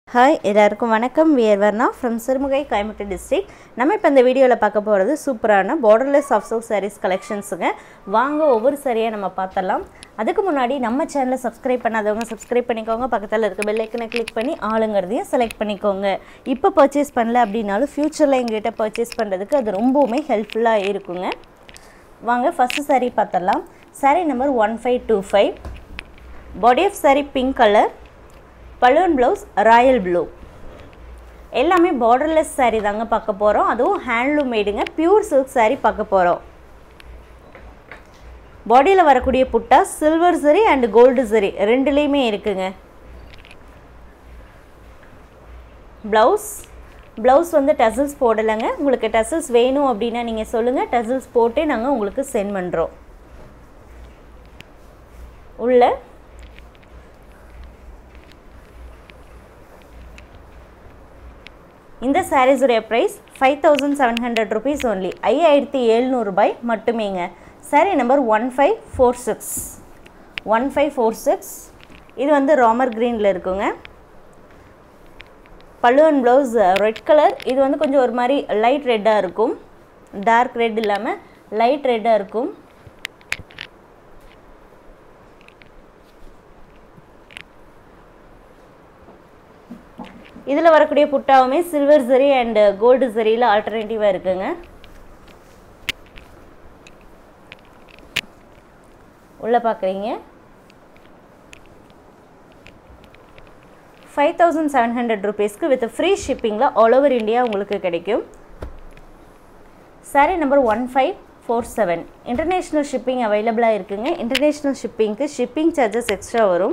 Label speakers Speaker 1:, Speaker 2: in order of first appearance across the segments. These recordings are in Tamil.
Speaker 1: ஹாய் எல்லாருக்கும் வணக்கம் we're Varna from Sirumugai Coimbatore district நம்ம இப்போ இந்த வீடியோவில் பார்க்க போகிறது சூப்பரான பார்டர்லெஸ் ஆஃப் சில்க் சாரீஸ் கலெக்ஷன்ஸுங்க வாங்க ஒவ்வொரு சாரியாக நம்ம பார்த்தலாம் அதுக்கு முன்னாடி நம்ம சேனலை சப்ஸ்கிரைப் பண்ணாதவங்க சப்ஸ்கிரைப் பண்ணிக்கோங்க பக்கத்தில் இருக்க பெல் ஐக்கனை கிளிக் பண்ணி ஆளுங்கிறதையும் செலக்ட் பண்ணிக்கோங்க இப்போ பர்ச்சேஸ் பண்ணல அப்படின்னாலும் ஃப்யூச்சரில் எங்ககிட்ட பர்ச்சேஸ் பண்ணுறதுக்கு அது ரொம்பவுமே ஹெல்ப்ஃபுல்லாக இருக்குங்க வாங்க ஃபஸ்ட்டு saree பார்த்தலாம் saree number one five two five body of saree pink colour balloon blouse royal blue எல்லாமே பார்டர்லெஸ் saree தாங்க பார்க்க போகிறோம் அதுவும் ஹேண்ட்லூம் மேடுங்க பியூர் சில்க் saree பார்க்க போகிறோம் பாடியில் வரக்கூடிய butta silver zari and gold zari ரெண்டுலேயுமே இருக்குங்க ப்ளவுஸ் ப்ளவுஸ் வந்து டசல்ஸ் போடலைங்க உங்களுக்கு டசல்ஸ் வேணும் அப்படின்னா நீங்கள் சொல்லுங்கள் டசல்ஸ் போட்டே நாங்கள் உங்களுக்கு சென்ட் பண்ணுறோம் உள்ள இந்த சாரீஸுடைய price five thousand seven hundred rupees only ஐயாயிரத்தி எழுநூறுபாய் மட்டுமேங்க saree number one five four six one five four six இது வந்து ராமர் க்ரீனில் இருக்குங்க பல்லுவன் ப்ளவுஸ் ரெட் கலர் இது வந்து கொஞ்சம் ஒரு மாதிரி லைட் ரெட்டாக இருக்கும் டார்க் ரெட் இல்லாமல் லைட் ரெட்டாக இருக்கும் இதில் வரக்கூடிய புட்டாவுமே சில்வர் சரி அண்ட் கோல்டு சரியில் ஆல்டர்னேட்டிவாக இருக்குங்க உள்ளே பார்க்குறீங்க ஃபைவ் தௌசண்ட் செவன் ஹண்ட்ரட் ருபீஸ்க்கு வித் ஃப்ரீ ஷிப்பிங்கில் ஆல் ஓவர் இந்தியா உங்களுக்கு கிடைக்கும் saree number one five four seven international shipping அவைலபிளாக இருக்குங்க இன்டர்நேஷ்னல் ஷிப்பிங்க்கு ஷிப்பிங் சார்ஜஸ் எக்ஸ்ட்ரா வரும்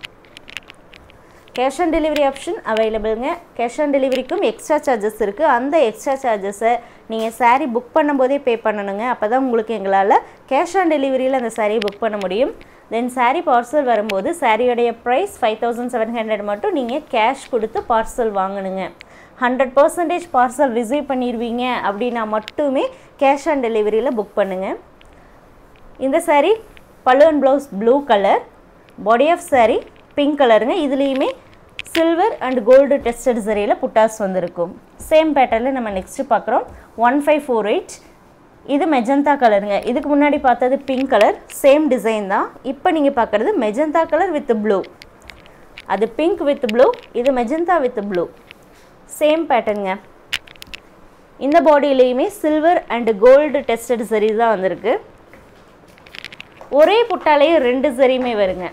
Speaker 1: கேஷ் ஆன் டெலிவரி ஆப்ஷன் அவைலபிளுங்க கேஷ் ஆன் டெலிவரிக்கும் எக்ஸ்ட்ரா சார்ஜஸ் இருக்குது அந்த எக்ஸ்ட்ரா சார்ஜஸை நீங்கள் சாரீ புக் பண்ணும்போதே பே பண்ணணுங்க அப்போ தான் உங்களுக்கு எங்களால் கேஷ் ஆன் டெலிவரியில் அந்த சாரியை புக் பண்ண முடியும் தென் சாரீ பார்சல் வரும்போது சாரியோடைய price five thousand seven hundred மட்டும் நீங்கள் கேஷ் கொடுத்து பார்சல் வாங்கணுங்க ஹண்ட்ரட் பர்சன்டேஜ் பார்சல் ரிசீவ் பண்ணிடுவீங்க அப்படின்னா மட்டுமே கேஷ் ஆன் டெலிவரியில் புக் பண்ணுங்கள் இந்த சாரீ பல்லுவன் blouse blue colour body of sari pink கலருங்க இதுலேயுமே சில்வர் அண்ட் கோல்டு டெஸ்டட் சரியில் புட்டாஸ் வந்திருக்கும் சேம் பேட்டர்னில் நம்ம நெக்ஸ்ட்டு பார்க்குறோம் ஒன் ஃபைவ் ஃபோர் எயிட் இது மெஜந்தா கலருங்க இதுக்கு முன்னாடி பார்த்தது பிங்க் கலர் சேம் டிசைன் தான் இப்போ நீங்கள் பார்க்குறது மெஜந்தா கலர் வித் ப்ளூ அது பிங்க் வித் ப்ளூ இது மெஜந்தா வித் ப்ளூ சேம் பேட்டர்னுங்க இந்த பாடியிலையுமே silver and gold tested zari தான் வந்திருக்கு ஒரே புட்டாலேயே ரெண்டு சரியுமே வருங்க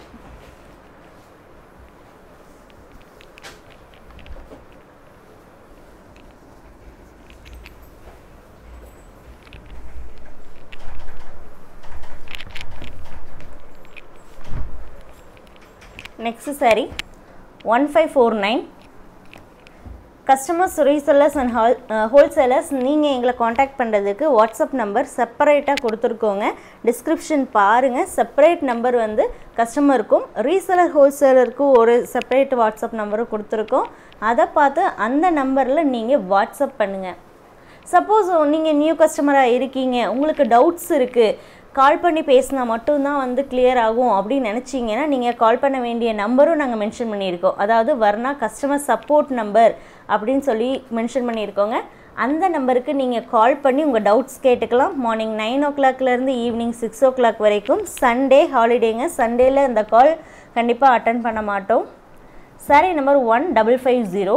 Speaker 1: next sari one five four nine customers resellers and whole wholesalers நீங்கள் எங்களை காண்டாக்ட் பண்ணுறதுக்கு வாட்ஸ்அப் நம்பர் செப்பரேட்டாக கொடுத்துருக்கோங்க டிஸ்கிரிப்ஷன் பாருங்கள் செப்பரேட் நம்பர் வந்து கஸ்டமருக்கும் ரீசெலர் ஹோல்சேலருக்கும் ஒரு செப்பரேட் வாட்ஸ்அப் நம்பரும் கொடுத்துருக்கோம் அதை பார்த்து அந்த நம்பரில் நீங்கள் வாட்ஸ்அப் பண்ணுங்கள் சப்போஸ் நீங்கள் நியூ கஸ்டமராக இருக்கீங்க உங்களுக்கு டவுட்ஸ் இருக்குது கால் பண்ணி பேசினா மட்டும்தான் வந்து கிளியர் ஆகும் அப்படின்னு நினச்சிங்கன்னா நீங்கள் கால் பண்ண வேண்டிய நம்பரும் நாங்கள் மென்ஷன் பண்ணியிருக்கோம் அதாவது வர்ணா கஸ்டமர் சப்போர்ட் நம்பர் அப்படின்னு சொல்லி மென்ஷன் பண்ணியிருக்கோங்க அந்த நம்பருக்கு நீங்கள் கால் பண்ணி உங்கள் டவுட்ஸ் கேட்டுக்கலாம் மார்னிங் நைன் ஓ கிளாக்லேருந்து ஈவினிங் சிக்ஸ் ஓ கிளாக் வரைக்கும் சண்டே ஹாலிடேங்க சண்டேயில் இந்த கால் கண்டிப்பாக அட்டன் பண்ண மாட்டோம் saree number one double five zero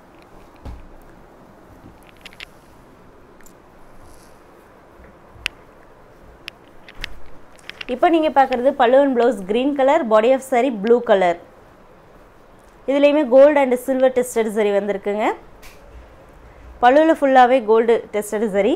Speaker 1: இப்போ நீங்கள் பார்க்குறது பல்லுவன் blouse green colour body of saree blue colour இதுலேயுமே gold and silver tested zari வந்திருக்குங்க பல்லுவில் ஃபுல்லாகவே கோல்டு டெஸ்டட் சரி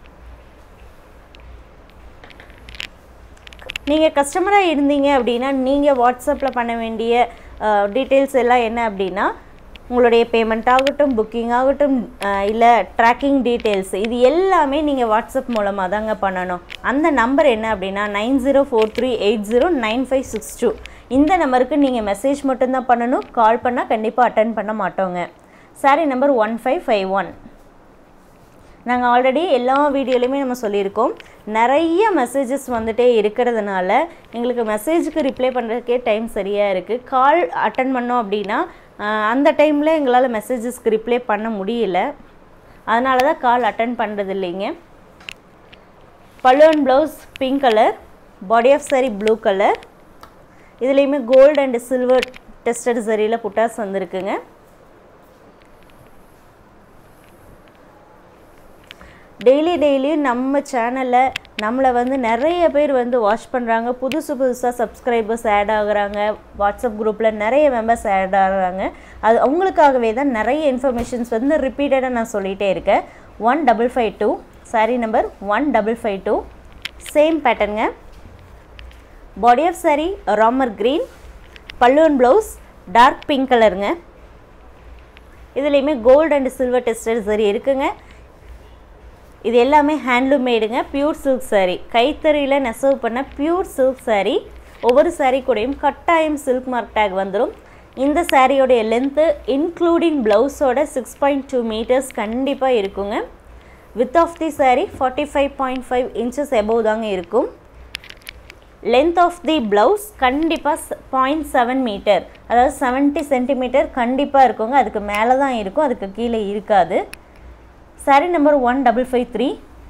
Speaker 1: நீங்கள் கஸ்டமராக இருந்தீங்க அப்படின்னா நீங்கள் வாட்ஸ்அப்பில் பண்ண வேண்டிய டீட்டெயில்ஸ் எல்லாம் என்ன அப்படின்னா உங்களுடைய பேமெண்ட் ஆகட்டும் புக்கிங் ஆகட்டும் இல்லை ட்ராக்கிங் டீட்டெயில்ஸ் இது எல்லாமே நீங்கள் வாட்ஸ்அப் மூலமாக தாங்க பண்ணணும் அந்த நம்பர் என்ன அப்படின்னா nine zero four three eight zero nine five six two இந்த நம்பருக்கு நீங்கள் மெசேஜ் மட்டும்தான் பண்ணணும் கால் பண்ணால் கண்டிப்பாக அட்டன் பண்ண மாட்டோங்க saree number one five five one நாங்கள் ஆல்ரெடி எல்லா வீடியோலையுமே நம்ம சொல்லியிருக்கோம் நிறைய மெசேஜஸ் வந்துட்டே இருக்கிறதுனால எங்களுக்கு மெசேஜுக்கு ரிப்ளை பண்ணுறதுக்கே டைம் சரியாக இருக்குது கால் அட்டன் பண்ணோம் அப்படின்னா ஆஹ் அந்த டைமில் எங்களால் மெசேஜஸ்க்கு ரிப்ளை பண்ண முடியல அதனால தான் கால் அட்டன் பண்ணுறது இல்லைங்க பல்லுவன் blouse pink colour body of saree blue colour இதுலேயுமே கோல்டு அண்ட் சில்வர் டெஸ்டட் சரியில் புட்டாஸ் வந்திருக்குங்க டெய்லி டெய்லியும் நம்ம சேனலில் நம்மளை வந்து நிறைய பேர் வந்து வாட்ச் பண்ணுறாங்க புதுசு புதுசாக சப்ஸ்கிரைபர்ஸ் ஆட் ஆகுறாங்க வாட்ஸ்அப் குரூப்பில் நிறைய மெம்பர்ஸ் ஆட் ஆகுறாங்க அது அவங்களுக்காகவே தான் நிறைய இன்ஃபர்மேஷன்ஸ் வந்து ரிப்பீட்டடாக நான் சொல்லிகிட்டே இருக்கேன் one double five two saree number one double five two same பேட்டர்னுங்க body of saree Ramar green பல்லுவன் ப்ளவுஸ் டார்க் பிங்க் கலருங்க இதுலேயுமே கோல்டு அண்ட் சில்வர் டெஸ்டட் சரி இருக்குங்க இது எல்லாமே ஹேண்ட்லூம் மேடுங்க பியூர் சில்க் saree கைத்தறியில் நெசவு பண்ண பியூர் சில்க் saree ஒவ்வொரு saree கூடயும் கட்டாயம் சில்க் மார்க் டேக் வந்துடும் இந்த சாரியோடைய லென்த்து இன்க்ளூடிங் ப்ளவுஸோட சிக்ஸ் பாயிண்ட் டூ மீட்டர்ஸ் கண்டிப்பாக இருக்குங்க width of the saree forty five point five inches above தாங்க இருக்கும் லென்த் ஆஃப் தி ப்ளவுஸ் கண்டிப்பாக பாயிண்ட் செவன் மீட்டர் அதாவது செவன்ட்டி சென்டிமீட்டர் கண்டிப்பாக இருக்குங்க அதுக்கு மேலே தான் இருக்கும் அதுக்கு கீழே இருக்காது saree number one double five three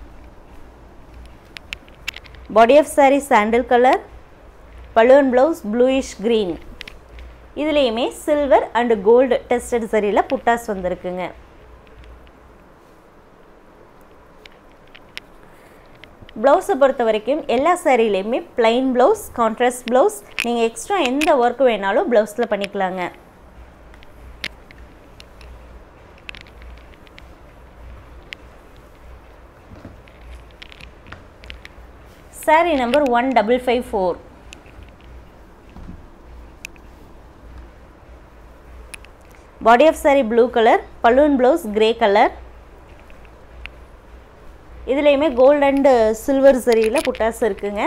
Speaker 1: body of saree sandal colour balloon blouse bluish green இதுலேயுமே சில்வர் அண்டு கோல்டு டெஸ்டட் சரியில் புட்டாஸ் வந்திருக்குங்க ப்ளவுஸை பொறுத்த வரைக்கும் எல்லா சாரிலையுமே plain ப்ளவுஸ் கான்ட்ராஸ்ட் ப்ளவுஸ் நீங்கள் எக்ஸ்ட்ரா எந்த ஒர்க் வேணாலும் ப்ளவுஸில் பண்ணிக்கலாங்க sari number one double five four body of saree blue colour balloon blouse grey colour இதுலேயுமே கோல்ட் அண்டு சில்வர் சரியில் புட்டாஸ் இருக்குங்க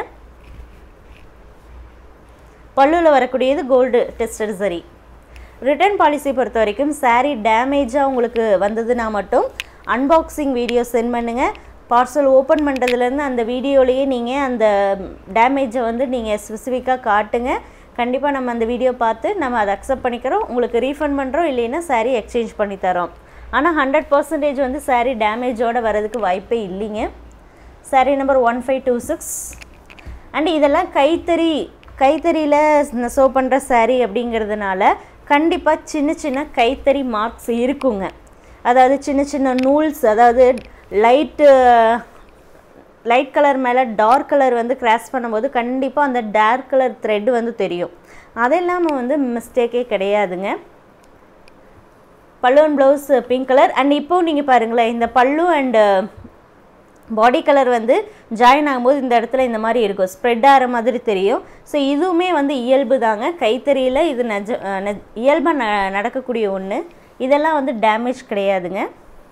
Speaker 1: பல்லுவில் வரக்கூடியது gold tested zari return policy பொறுத்த வரைக்கும் saree டேமேஜாக உங்களுக்கு வந்ததுன்னா மட்டும் அன்பாக்சிங் வீடியோ சென்ட் பண்ணுங்கள் பார்சல் ஓப்பன் பண்ணுறதுலேருந்து அந்த வீடியோலேயே நீங்கள் அந்த டேமேஜை வந்து நீங்கள் ஸ்பெசிஃபிக்காக காட்டுங்க கண்டிப்பாக நம்ம அந்த வீடியோ பார்த்து நம்ம அதை அக்செப்ட் பண்ணிக்கிறோம் உங்களுக்கு ரீஃபண்ட் பண்ணுறோம் இல்லைன்னா saree எக்ஸ்சேஞ்ச் பண்ணி தரோம் ஆனால் ஹண்ட்ரட் பர்சன்டேஜ் வந்து saree டேமேஜோட வரதுக்கு வாய்ப்பே இல்லைங்க saree number one five two six and இதெல்லாம் கைத்தறி கைத்தறியில் நெசவு பண்ணுற saree அப்படிங்கிறதுனால கண்டிப்பாக சின்ன சின்ன கைத்தறி மார்க்ஸ் இருக்குங்க அதாவது சின்ன சின்ன நூல்ஸ் அதாவது லைட்டு லைட் கலர் மேலே டார்க் கலர் வந்து கிராஸ் பண்ணும்போது கண்டிப்பாக அந்த டார்க் கலர் த்ரெட் வந்து தெரியும் அது இல்லாமல் வந்து மிஸ்டேக்கே கிடையாதுங்க பல்லுவன் ப்ளவுஸ் பிங்க் கலர் அண்ட் இப்போது நீங்கள் பாருங்களேன் இந்த பல்லு அண்டு பாடி கலர் வந்து ஜாயின் ஆகும்போது இந்த இடத்துல இந்த மாதிரி இருக்கும் ஸ்ப்ரெட் ஆகிற மாதிரி தெரியும் ஸோ இதுவுமே வந்து இயல்பு தாங்க கைத்தறியில் இது நெஜ நெ- இயல்பா ந நடக்கக்கூடிய ஒன்று இதெல்லாம் வந்து டேமேஜ் கிடையாதுங்க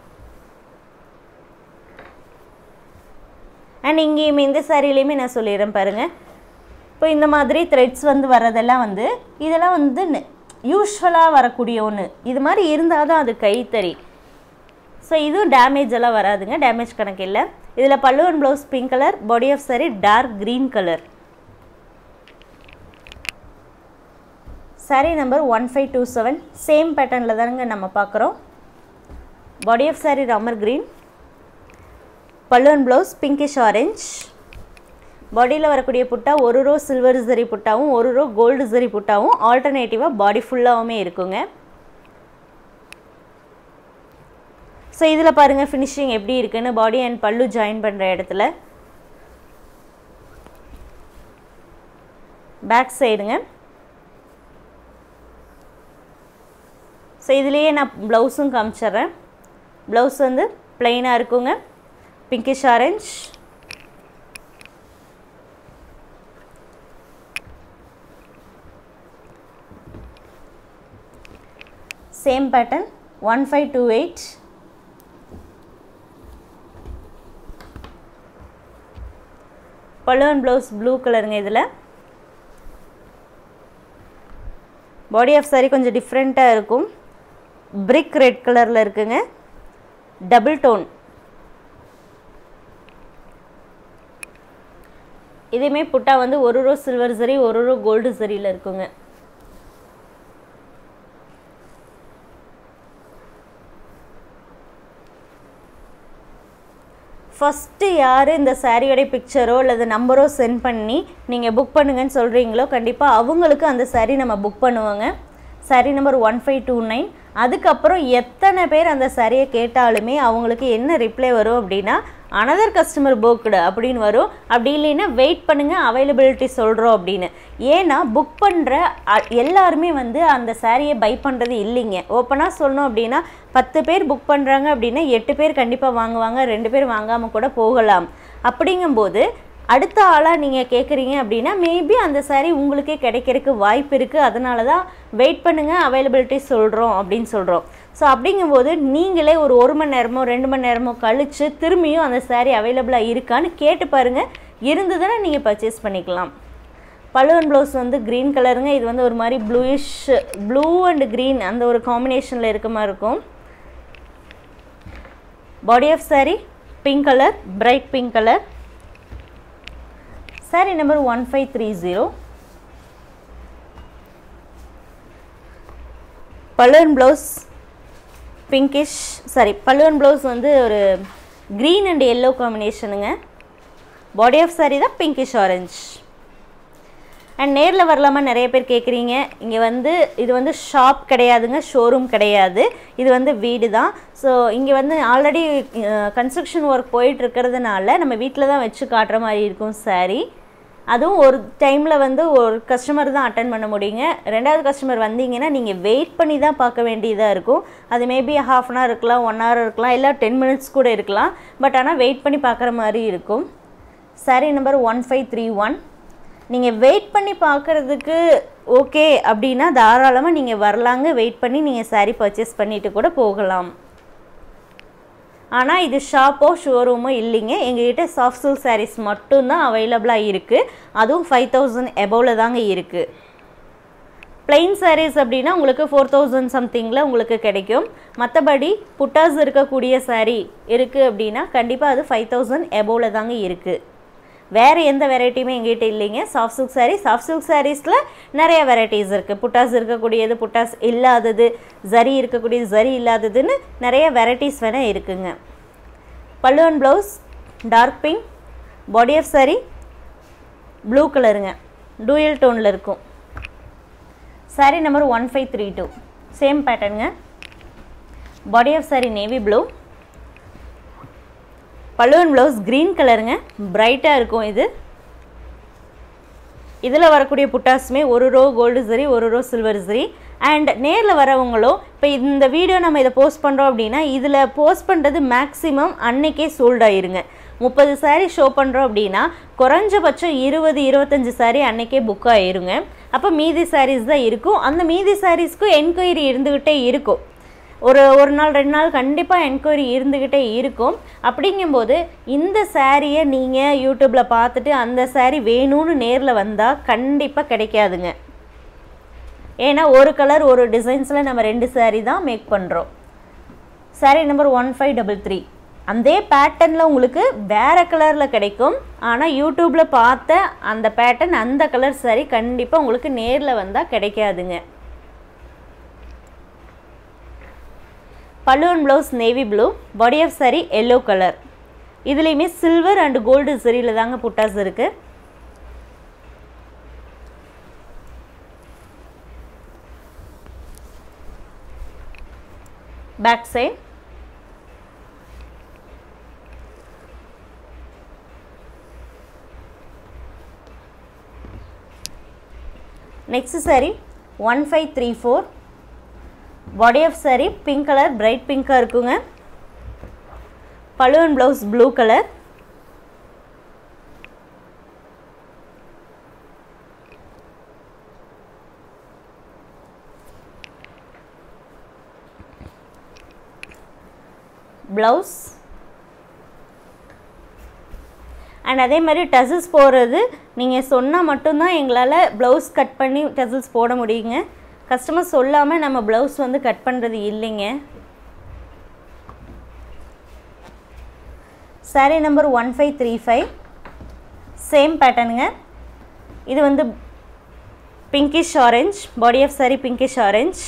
Speaker 1: அண்ட் இங்கேயுமே இந்த சாரிலையுமே நான் சொல்லிடுறேன் பாருங்கள் இப்போ இந்த மாதிரி த்ரெட்ஸ் வந்து வர்றதெல்லாம் வந்து இதெல்லாம் வந்து யூஸ்வலாக வரக்கூடிய ஒன்று இது மாதிரி இருந்தால் தான் அது கைத்தறி ஸோ இதுவும் டேமேஜ் எல்லாம் வராதுங்க டேமேஜ் கணக்கு இல்லை இதில் pallu and blouse pink colour body of saree dark green colour saree number one five two seven same பேட்டர்னில் தானுங்க நம்ம பார்க்குறோம் body of saree Ramar green பல்லுவன் ப்ளவுஸ் பிங்கிஷ் ஆரஞ்ச் பாடியில் வரக்கூடிய புட்டா ஒரு ரோ சில்வர் ஜரி புட்டாவும் ஒரு ரோ கோல்டு ஜரி புட்டாவும் ஆல்டர்னேட்டிவாக பாடி ஃபுல்லாகவுமே இருக்குங்க ஸோ இதில் பாருங்கள் ஃபினிஷிங் எப்படி இருக்குன்னு பாடி அண்ட் பல்லு ஜாயின் பண்ணுற இடத்துல பேக் சைடுங்க ஸோ இதுலேயே நான் ப்ளவுஸும் காமிச்சிட்றேன் ப்ளவுஸ் வந்து ப்ளைனாக இருக்குங்க pinkish orange same pattern one five two eight pallu and blouse blue கலருங்க இதில் பாடி ஆஃப் saree கொஞ்சம் டிஃப்ரெண்ட்டாக இருக்கும் பிரிக் ரெட் கலரில் இருக்குங்க டபுள் டோன் இதுவுமே புட்டா வந்து ஒரு ரோ சில்வர் சரி ஒரு ரோ கோல்டு சரியில் இருக்குங்க ஃபஸ்ட்டு யார் இந்த சாரியோடைய பிக்சரோ அல்லது நம்பரோ சென்ட் பண்ணி நீங்கள் புக் பண்ணுங்கன்னு சொல்கிறீங்களோ கண்டிப்பாக அவங்களுக்கு அந்த சாரீ நம்ம புக் பண்ணுவோங்க sari number one five two nine அதுக்கப்புறம் எத்தனை பேர் அந்த சாரியை கேட்டாலுமே அவங்களுக்கு என்ன ரிப்ளை வரும் அப்படின்னா அனதர் கஸ்டமர் புக்டு அப்படின்னு வரும் அப்படி இல்லைன்னா வெயிட் பண்ணுங்கள் அவைலபிலிட்டி சொல்கிறோம் அப்படின்னு ஏன்னா புக் பண்ணுற எல்லாருமே வந்து அந்த சாரியை பை பண்ணுறது இல்லைங்க ஓப்பனாக சொல்லணும் அப்படின்னா பத்து பேர் புக் பண்ணுறாங்க அப்படின்னா எட்டு பேர் கண்டிப்பாக வாங்குவாங்க ரெண்டு பேர் வாங்காமல் கூட போகலாம் அப்படிங்கும்போது அடுத்த ஆளாக நீங்கள் கேட்குறீங்க அப்படின்னா மேபி அந்த சாரீ உங்களுக்கே கிடைக்கிறதுக்கு வாய்ப்பு இருக்குது அதனால தான் வெயிட் பண்ணுங்கள் அவைலபிலிட்டி சொல்கிறோம் அப்படின்னு சொல்கிறோம் ஸோ அப்படிங்கும்போது நீங்களே ஒரு ஒரு மணி நேரமோ ரெண்டு மணி நேரமோ கழித்து திரும்பியும் அந்த சாரீ அவைலபிளாக இருக்கான்னு கேட்டு பாருங்கள் இருந்ததுன்னா நீங்கள் பர்ச்சேஸ் பண்ணிக்கலாம் பழுவன் ப்ளவுஸ் வந்து க்ரீன் கலருங்க இது வந்து ஒரு மாதிரி ப்ளூயிஷ் ப்ளூ அண்ட் க்ரீன் அந்த ஒரு காம்பினேஷனில் இருக்க மாதிரி இருக்கும் body of sari pink colour bright pink colour sari number one five three zero pallu and blouse pinkish sari pallu and blouse வந்து ஒரு க்ரீன் அண்ட் எல்லோ காம்பினேஷனுங்க பாடி ஆஃப் சாரீ தான் பிங்கிஷ் ஆரஞ்ச் அண்ட் நேரில் வரலாமா நிறைய பேர் கேட்குறீங்க இங்கே வந்து இது வந்து ஷாப் கிடையாதுங்க ஷோரூம் கிடையாது இது வந்து வீடு தான் ஸோ இங்கே வந்து ஆல்ரெடி கன்ஸ்ட்ரக்ஷன் ஒர்க் போயிட்டு இருக்கிறதுனால நம்ம வீட்டில் தான் வச்சு காட்டுற மாதிரி இருக்கும் சாரீ அதுவும் ஒரு டைமில் வந்து ஒரு கஸ்டமர் தான் அட்டன் பண்ண முடியுங்க ரெண்டாவது கஸ்டமர் வந்தீங்கன்னா நீங்கள் வெயிட் பண்ணி தான் பார்க்க வேண்டியதாக இருக்கும் அது மேபி ஹாஃப் அன் ஹவர் இருக்கலாம் ஒன் ஹவர் இருக்கலாம் இல்லை டென் மினிட்ஸ் கூட இருக்கலாம் பட் ஆனால் வெயிட் பண்ணி பார்க்குற மாதிரி இருக்கும் sari number one five three one நீங்கள் வெயிட் பண்ணி பார்க்குறதுக்கு ஓகே அப்படின்னா தாராளமாக நீங்கள் வரலாங்க வெயிட் பண்ணி நீங்கள் சாரீ பர்ச்சேஸ் பண்ணிவிட்டு கூட போகலாம் ஆனால் இது ஷாப்போ ஷோரூமோ இல்லைங்க எங்ககிட்ட சாஃப்ட் சில்க் சாரீஸ் மட்டும்தான் அவைலபிளாக இருக்குது அதுவும் ஃபைவ் தௌசண்ட் எபோவில் தாங்க இருக்குது பிளெயின் சாரீஸ் அப்படின்னா உங்களுக்கு ஃபோர் தௌசண்ட் சம்திங்கில் உங்களுக்கு கிடைக்கும் மற்றபடி புட்டாஸ் இருக்கக்கூடிய சாரீ இருக்குது அப்படின்னா கண்டிப்பாக அது ஃபைவ் தௌசண்ட் எபோவில் தாங்க இருக்குது வேறு எந்த வெரைட்டியுமே எங்கிட்ட இல்லைங்க soft silk sari soft silk சாரீஸில் நிறைய வெரைட்டிஸ் இருக்குது புட்டாஸ் இருக்கக்கூடியது புட்டாஸ் இல்லாதது ஜரி இருக்கக்கூடியது ஜரி இல்லாததுன்னு நிறைய வெரைட்டிஸ் வேணால் இருக்குங்க pallu and blouse dark pink body of sari blue கலருங்க டூயல் டோனில் இருக்கும் sari number one five three two same பேட்டர்னுங்க body of sari navy blue pallu and blouse green கலருங்க பிரைட்டாக இருக்கும் இது இதில் வரக்கூடிய புட்டாஸுமே ஒரு ரோ கோல்டு சரி ஒரு ரோ சில்வர் சரி அண்ட் நேரில் வரவங்களும் இப்போ இந்த வீடியோ நம்ம இதை போஸ்ட் பண்ணுறோம் அப்படின்னா இதில் போஸ்ட் பண்ணுறது மேக்ஸிமம் அன்னைக்கே சோல்ட் ஆயிருங்க முப்பது சாரீ ஷோ பண்ணுறோம் அப்படின்னா குறைஞ்சபட்சம் இருபது இருபத்தஞ்சி சாரீ அன்னைக்கே புக் ஆயிருங்க அப்போ மீதி சாரீஸ் தான் இருக்கும் அந்த மீதி சாரீஸ்க்கும் என்கொயரி இருந்துக்கிட்டே இருக்கும் ஒரு ஒரு நாள் ரெண்டு நாள் கண்டிப்பாக என்கொயரி இருந்துக்கிட்டே இருக்கும் அப்படிங்கும்போது இந்த சாரியை நீங்கள் யூடியூப்பில் பார்த்துட்டு அந்த சாரீ வேணும்னு நேரில் வந்தால் கண்டிப்பாக கிடைக்காதுங்க ஏன்னா ஒரு கலர் ஒரு டிசைன்ஸில் நம்ம ரெண்டு சாரீ தான் மேக் பண்ணுறோம் sari number one five double three அதே பேட்டர்னில் உங்களுக்கு வேறு கலரில் கிடைக்கும் ஆனால் யூடியூப்பில் பார்த்த அந்த பேட்டர்ன் அந்த கலர் சாரீ கண்டிப்பாக உங்களுக்கு நேரில் வந்தால் கிடைக்காதுங்க pallu and blouse navy blue body of sari yellow colour இதுலேயுமே சில்வர் அண்ட் கோல்டு சரியில் தாங்க புட்டாஸ் இருக்குது back side next sari one five three four body of sari pink colour bright பிங்காக இருக்குங்க pallu and blouse blue colour blouse and அதே மாதிரி டசில்ஸ் போடுறது நீங்கள் சொன்னால் மட்டும்தான் எங்களால் ப்ளவுஸ் கட் பண்ணி டசில்ஸ் போட முடியுங்க கஸ்டமர் சொல்லாமல் நம்ம ப்ளவுஸ் வந்து கட் பண்ணுறது இல்லைங்க sari number one five three five same பேட்டர்னுங்க இது வந்து pinkish orange body of sari pinkish orange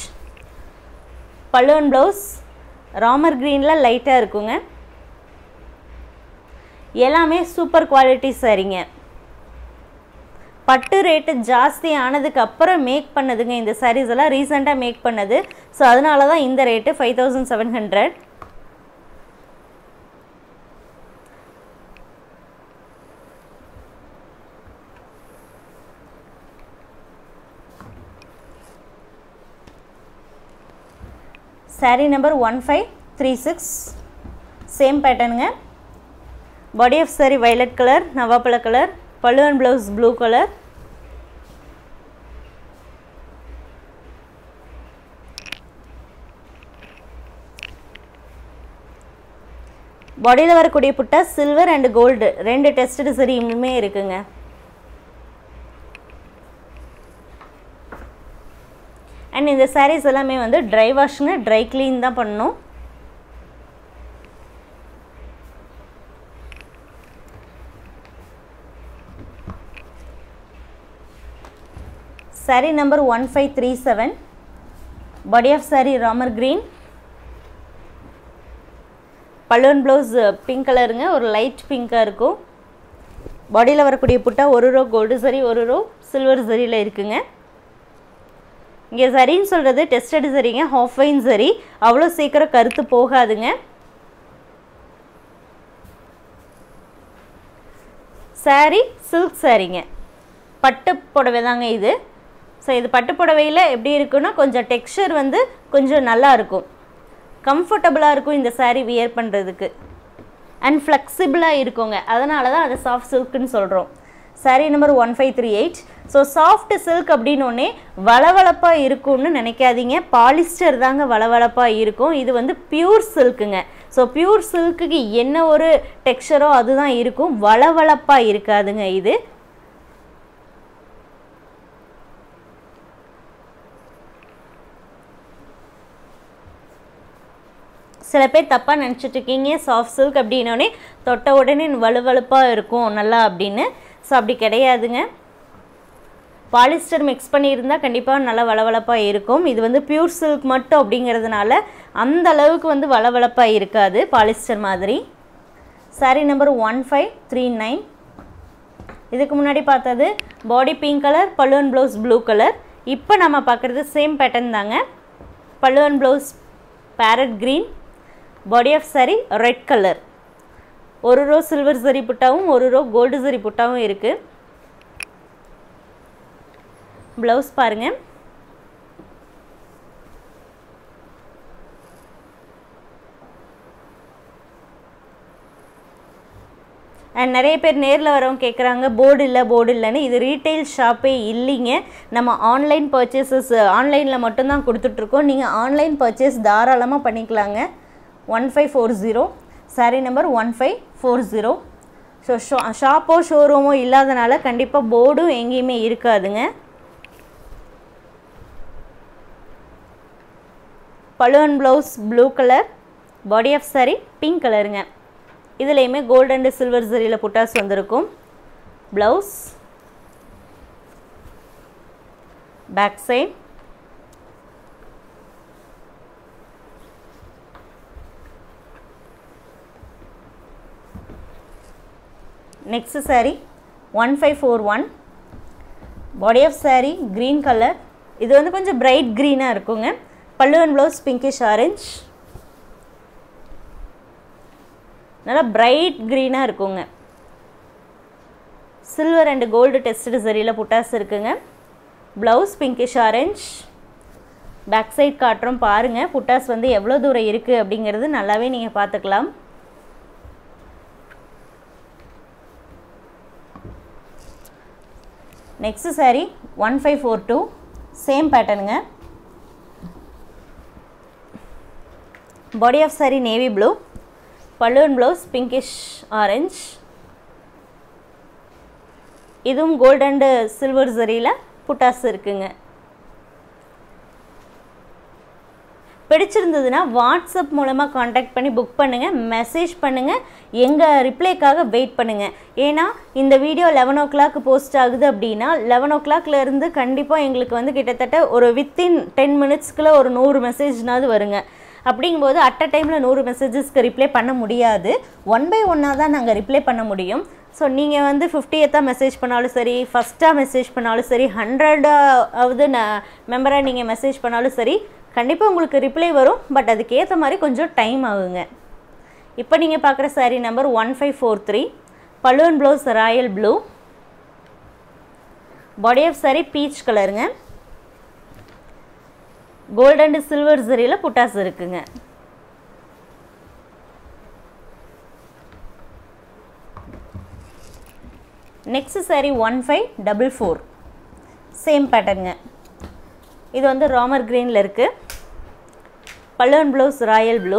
Speaker 1: pallu and blouse Ramar க்ரீனில் லைட்டாக இருக்குங்க எல்லாமே சூப்பர் குவாலிட்டி சரிங்க பட்டு ரேட்டு ஜாஸ்தி ஆனதுக்கு அப்புறம் மேக் பண்ணதுங்க இந்த சாரீஸ் எல்லாம் ரீசெண்டாக மேக் பண்ணது ஸோ அதனால தான் இந்த rate five thousand seven hundred sari number one five three six same பேட்டர்னுங்க body of sari violet colour நவாப்பழ colour pallu and blouse blue colour பாடியில் வரக்கூடிய புட்டா சில்வர் அண்ட் கோல்டு ரெண்டு டெஸ்டடு சரியுமே இருக்குங்க அண்ட் இந்த சாரீஸ் எல்லாமே வந்து ட்ரை வாஷ்ங்க ட்ரை க்ளீன் தான் பண்ணணும் sari number one five three seven body of sari Ramar green பல்லுவன் ப்ளவுஸ் பிங்க் கலருங்க ஒரு லைட் பிங்க்காக இருக்கும் பாடியில் வரக்கூடிய புட்டா ஒரு ரோ கோல்டு சரி ஒரு ரோ சில்வர் சரியில் இருக்குங்க இங்கே சரின்னு சொல்கிறது டெஸ்டட் சரிங்க ஹாஃப் வைன் சரி அவ்வளோ சீக்கிரம் கருத்து போகாதுங்க சாரி சில்க் சாரீங்க பட்டு புடவை தாங்க இது ஸோ இது பட்டு புடவையில் எப்படி இருக்குன்னா கொஞ்சம் டெக்ஸ்சர் வந்து கொஞ்சம் நல்லா இருக்கும் கம்ஃபர்டபுளாக இருக்கும் இந்த சாரீ வியர் பண்ணுறதுக்கு அண்ட் ஃப்ளெக்சிபிளாக இருக்குங்க அதனால தான் அதை சாஃப்ட் சில்க்குன்னு சொல்கிறோம் sari number one five three eight so soft silk அப்படின்னோடனே வளவளப்பாக இருக்கும்னு நினைக்காதீங்க பாலிஸ்டர் தாங்க வளவளப்பாக இருக்கும் இது வந்து பியூர் சில்க்குங்க ஸோ பியூர் சில்க்குக்கு என்ன ஒரு டெக்ஸ்சரோ அதுதான் இருக்கும் வளவளப்பாக இருக்காதுங்க இது சில பேர் தப்பாக நினச்சிட்டு இருக்கீங்க சாஃப்ட் சில்க் அப்படின்னோடனே தொட்ட உடனே வலுவலுப்பாக இருக்கும் நல்லா அப்படின்னு ஸோ அப்படி கிடையாதுங்க பாலிஸ்டர் மிக்ஸ் பண்ணியிருந்தால் கண்டிப்பாக நல்லா வளவளப்பாக இருக்கும் இது வந்து பியூர் சில்க் மட்டும் அப்படிங்கிறதுனால அந்த அளவுக்கு வந்து வளவளப்பாக இருக்காது பாலிஸ்டர் மாதிரி sari number one five three nine இதுக்கு முன்னாடி பார்த்தது body pink colour pallu and blouse blue colour இப்போ நம்ம பார்க்குறது சேம் பேட்டர்ன் தாங்க pallu and blouse parrot green body of sari red colour ஒரு ரோ சில்வர் சரி புட்டாவும் ஒரு ரோ கோல்டு சரி புட்டாவும் இருக்குது ப்ளவுஸ் பாருங்கள் அண்ட் நிறைய பேர் நேரில் வரவங்க கேட்குறாங்க போர்டு இல்லை போர்டு இல்லைன்னு இது ரீட்டைல் ஷாப்பே இல்லைங்க நம்ம ஆன்லைன் பர்ச்சேசஸ் ஆன்லைனில் மட்டும்தான் கொடுத்துட்ருக்கோம் நீங்கள் ஆன்லைன் பர்ச்சேஸ் தாராளமாக பண்ணிக்கலாங்க one five four zero sari number one five four zero so ஷா ஷாப்போ ஷோரூமோ இல்லாதனால கண்டிப்பாக போர்டும் எங்கேயுமே இருக்காதுங்க pallu and blouse blue colour body of sari pink கலருங்க இதுலேயுமே கோல்டு அண்டு சில்வர் சரியில் புட்டாஸ் வந்திருக்கும் blouse back side next sari one five four one body of sari green colour இது வந்து கொஞ்சம் பிரைட் க்ரீனாக இருக்குங்க பல்லுவன் ப்ளவுஸ் பிங்கிஷ் ஆரஞ்ச் நல்லா பிரைட் க்ரீனாக இருக்குங்க சில்வர் அண்ட் கோல்டு டெஸ்டடு சரியில் புட்டாஸ் இருக்குங்க blouse pinkish orange back side காட்டுறோம் பாருங்கள் புட்டாஸ் வந்து எவ்வளோ தூரம் இருக்குது அப்படிங்கிறது நல்லாவே நீங்கள் பார்த்துக்கலாம் next sari one five four two same பேட்டர்னுங்க body of sari navy blue pallu and blouse pinkish orange இதுவும் கோல்டு அண்டு சில்வர் சரியில் புட்டாஸ் இருக்குங்க பிடிச்சிருந்ததுன்னா வாட்ஸ்அப் மூலமாக காண்டாக்ட் பண்ணி புக் பண்ணுங்கள் மெசேஜ் பண்ணுங்கள் எங்கள் ரிப்ளைக்காக வெயிட் பண்ணுங்கள் ஏன்னா இந்த video eleven o'clock post ஆகுது அப்படின்னா லெவன் ஓ கிளாக்லேருந்து கண்டிப்பாக எங்களுக்கு வந்து கிட்டத்தட்ட ஒரு வித்தின் டென் மினிட்ஸ்க்குள்ளே ஒரு நூறு மெசேஜ்னாவது வருங்க அப்படிங்கும்போது அட் அ டைமில் நூறு மெசேஜஸ்க்கு ரிப்ளை பண்ண முடியாது ஒன் பை ஒன்னாக தான் நாங்கள் ரிப்ளை பண்ண முடியும் ஸோ நீங்கள் வந்து ஃபிஃப்டியத்தாக மெசேஜ் பண்ணாலும் சரி ஃபஸ்ட்டாக மெசேஜ் பண்ணாலும் சரி ஹண்ட்ரடாவது நான் மெம்பராக நீங்கள் மெசேஜ் பண்ணாலும் சரி கண்டிப்பாக உங்களுக்கு ரிப்ளை வரும் பட் அதுக்கேற்ற மாதிரி கொஞ்சம் டைம் ஆகுங்க இப்போ நீங்கள் பார்க்குற sari number one five four three pallu and blouse royal blue body of sari peach கலருங்க கோல்ட் அண்ட் சில்வர் சரியில் புட்டாஸ் இருக்குங்க next sari one five double four same பேட்டர்னுங்க இது வந்து ராமர் க்ரீனில் இருக்குது பல்லூன் ப்ளவுஸ் ராயல் ப்ளூ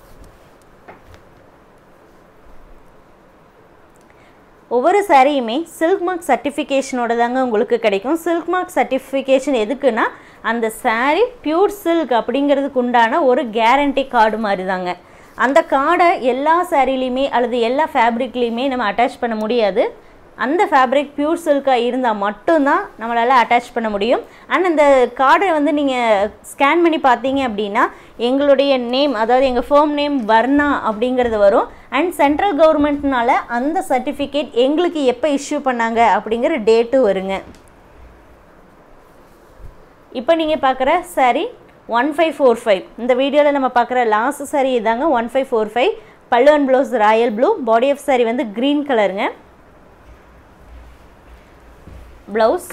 Speaker 1: ஒவ்வொரு சாரியுமே சில்க் மார்க் சர்டிஃபிகேஷனோட தாங்க உங்களுக்கு கிடைக்கும் சில்க் மார்க் சர்டிஃபிகேஷன் எதுக்குன்னா அந்த சாரீ பியூர் சில்க் அப்படிங்கிறதுக்கு உண்டான ஒரு கேரண்டி கார்டு மாதிரி தாங்க அந்த கார்டை எல்லா சாரீலையுமே அல்லது எல்லா ஃபேப்ரிக்லேயுமே நம்ம அட்டாச் பண்ண முடியாது அந்த ஃபேப்ரிக் பியூர் சில்காக இருந்தால் மட்டும்தான் நம்மளால் அட்டாச் பண்ண முடியும் அண்ட் அந்த கார்டை வந்து நீங்கள் ஸ்கேன் பண்ணி பார்த்தீங்க அப்படின்னா எங்களுடைய நேம் அதாவது எங்கள் ஃபேம் நேம் வர்ணா அப்படிங்கிறது வரும் அண்ட் சென்ட்ரல் கவர்மெண்ட்னால அந்த சர்டிஃபிகேட் எங்களுக்கு எப்போ இஷ்யூ பண்ணாங்க அப்படிங்கிற டேட்டும் வருங்க இப்போ நீங்கள் பார்க்குற sari one five four five இந்த வீடியோவில் நம்ம பார்க்குற லாஸ்ட் சாரீ இதாங்க one five four five pallu and blouse royal blue body of sari வந்து க்ரீன் கலருங்க ப்ளவுஸ்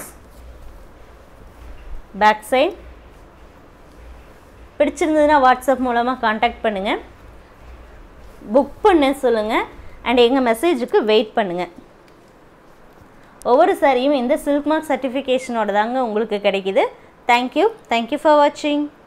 Speaker 1: பேக் சைட் பிடிச்சிருந்ததுன்னா வாட்ஸ்அப் மூலமாக காண்டாக்ட் பண்ணுங்கள் புக் பண்ண சொல்லுங்கள் அண்ட் எங்கள் மெசேஜுக்கு வெயிட் பண்ணுங்கள் ஒவ்வொரு சாரியும் இந்த சில்க் மார்க் சர்டிஃபிகேஷனோட தாங்க உங்களுக்கு கிடைக்கிது தேங்க்யூ தேங்க்யூ ஃபார் வாட்சிங்